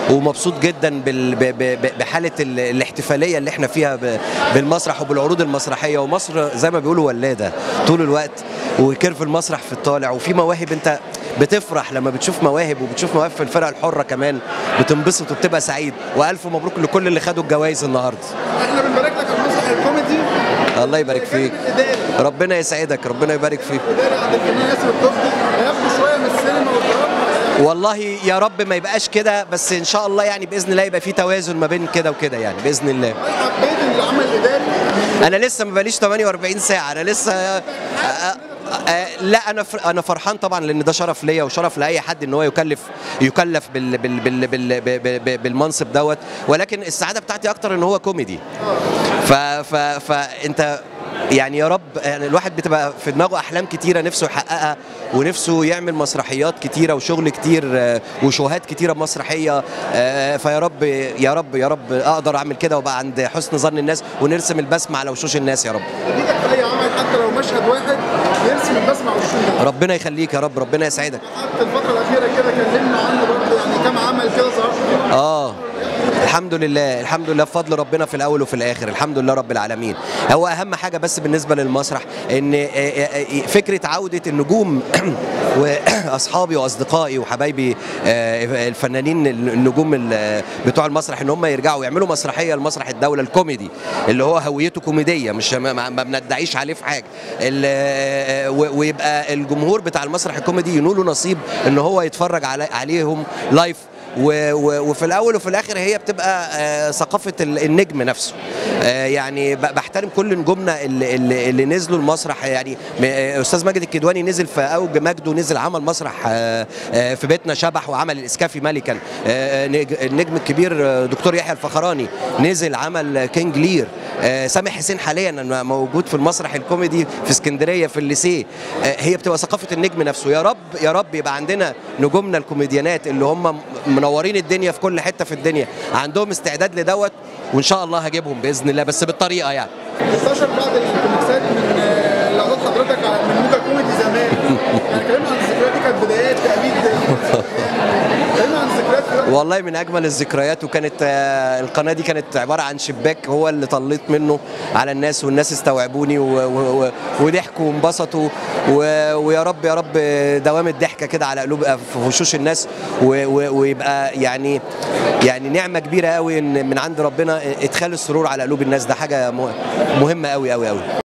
ومبسوط جدا بال- ب- ب- بحاله ال- الاحتفاليه اللي احنا فيها ب- بالمسرح وبالعروض المسرحيه ومصر زي ما بيقولوا ولاده طول الوقت وكيرف المسرح في الطالع وفي مواهب انت بتفرح لما بتشوف مواهب وبتشوف مواهب في الفرق الحره كمان بتنبسط وبتبقى سعيد والف مبروك لكل اللي خدوا الجوائز النهارده احنا بنبارك لك على المسرح الكوميدي الله يبارك فيك الاداري ربنا يسعدك ربنا يبارك فيك الاداري عند الفنان ياسر الطفل هياخدوا شويه من السينما والدراما والله يا رب ما يبقاش كده بس ان شاء الله يعني باذن الله يبقى في توازن ما بين كده وكده يعني باذن الله هل حبيت العمل الاداري انا لسه ما بقاليش 48 ساعه انا لسه آه، آه، آه، لا انا فر- انا فرحان طبعا لان ده شرف ليا وشرف لاي حد ان هو يكلف يكلف بال بال بال بال بال بال بالمنصب دوت ولكن السعاده بتاعتي اكتر ان هو كوميدي ف ف فانت يعني يا رب يعني الواحد بتبقى في دماغه احلام كتيره نفسه يحققها ونفسه يعمل مسرحيات كتيره وشغل كتير آه، وشوهات كتيره مسرحيه آه، فيا رب يا رب يا رب اقدر اعمل كده وابقى عند حسن ظن الناس ونرسم البسمه على وشوش الناس يا رب ايدك في اي عمل حتى لو مشهد واحد يرسم البسمه على وشنا ربنا يخليك يا رب ربنا يسعدك حتى الفتره الاخيره كده كلمنا عنه برضه يعني كام عمل كده ظهر فيه اه الحمد لله الحمد لله بفضل ربنا في الاول وفي الاخر الحمد لله رب العالمين هو اهم حاجه بس بالنسبه للمسرح ان آه، آه، آه، فكره عوده النجوم واصحابي واصدقائي وحبايبي آه، الفنانين النجوم ال- بتوع المسرح ان هم يرجعوا يعملوا مسرحيه لمسرح الدوله الكوميدي اللي هو هويته كوميديه مش ما, ما ما بندعيش عليه في حاجه ال- آه، و- ويبقى الجمهور بتاع المسرح الكوميدي ينوله نصيب ان هو يتفرج على عليهم لايف و- و- وفي الاول وفي الاخر هي بتبقى آه، ثقافه ال- النجم نفسه آه، يعني ب- بحترم كل نجومنا اللي, اللي, اللي نزلوا المسرح يعني م- آه، استاذ ماجد الكدواني نزل في اوج مجده نزل عمل مسرح آه، آه، في بيتنا شبح وعمل الاسكافي ملكا آه، نج- النجم الكبير آه، دكتور يحيى الفخراني نزل عمل كينج لير آه، سامح حسين حاليا أنا موجود في المسرح الكوميدي في اسكندريه في الليسيه آه، هي بتبقى ثقافه النجم نفسه يا رب يا رب يبقى عندنا نجومنا الكوميديانات اللي هم منورين الدنيا في كل حته في الدنيا عندهم استعداد لدوت وان شاء الله هجيبهم باذن الله بس بالطريقه يعني انتشر بعض الكوميكسات من آه، لقطات حضرتك على- من موجة كوميدي زمان يعني كلمنا عن الذكريات دي كانت بدايات تأبيد كلمنا عن الذكريات كده. والله من اجمل الذكريات وكانت آه، القناه دي كانت عباره عن شباك هو اللي طليت منه على الناس والناس استوعبوني و- و- و- وضحكوا وانبسطوا و- ويا رب يا رب دوام الضحكه كده على قلوب في وشوش الناس و- و- ويبقى يعني يعني نعمه كبيره قوي ان من عند ربنا ادخال السرور على قلوب الناس ده حاجه مه- مهمه قوي قوي قوي